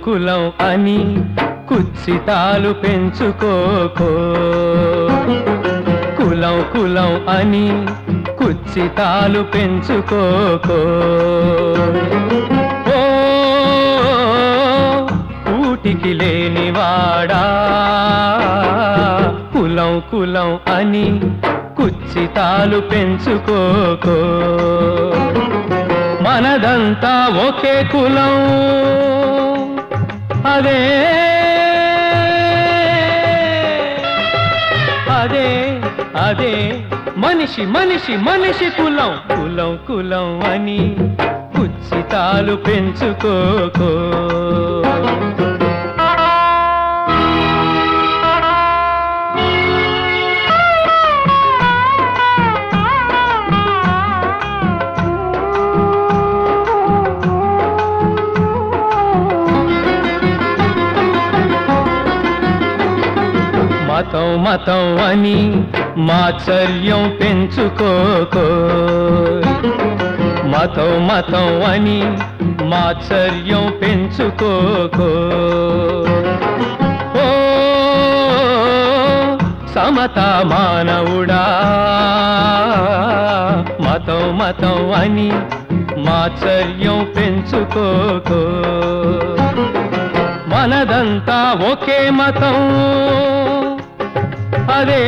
కులం అని కుత్సితాలు పెంచుకోకో కులం కులం అని కుత్సితాలు పెంచుకోకో ఓ కూటికి లేనివాడా కులం కులం అని కుత్సితాలు పెంచుకోకో మనదంతా ఒకే కులం అదే అదే అదే మనిషి మనిషి మనిషి కులం కులం కులం అని కుత్సితాలు పెంచుకోకో మతం మతం అని మాత్సర్యం పెంచుకోకో మతం మతం అని మాత్సర్యం పెంచుకోకో ఓ సమత మానవుడా మతం మతం అని మాత్సర్యం పెంచుకోకో మనదంతా ఒకే మతం అదే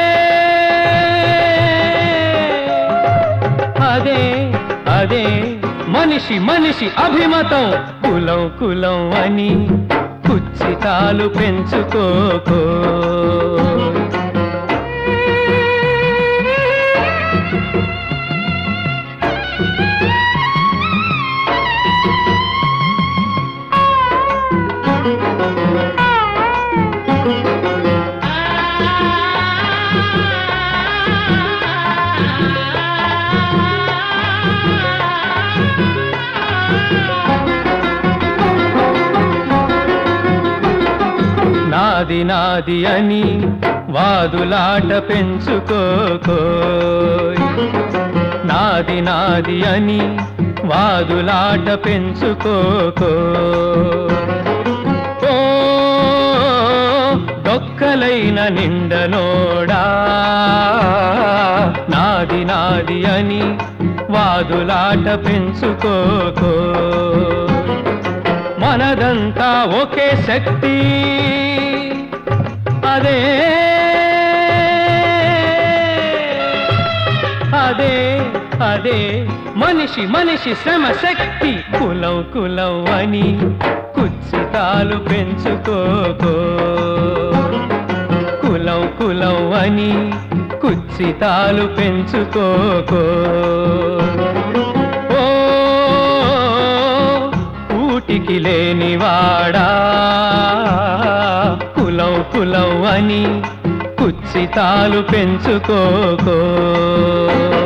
అదే అదే మనిషి మనిషి అభిమతం కులం కులం అని కుచ్చితాలు పెంచుకోకో నాది నాది అని వాదులాట పెంచుకోకో నాది నాది అని వాదులాట పెంచుకోకో ఓ దొక్కలైన నిండనోడా నాది నాది అని వాదులాట పెంచుకోకో మనదంతా ఒకే శక్తి అదే అదే అదే మనిషి మనిషి శ్రమ శక్తి కులం కులం అని కుత్సితాలు పెంచుకోకో కులం కులం అని కుత్సితాలు పెంచుకోకో ఓ కూటికి లేనివాడా కులం కులం అని కుత్సితాలు పెంచుకోకో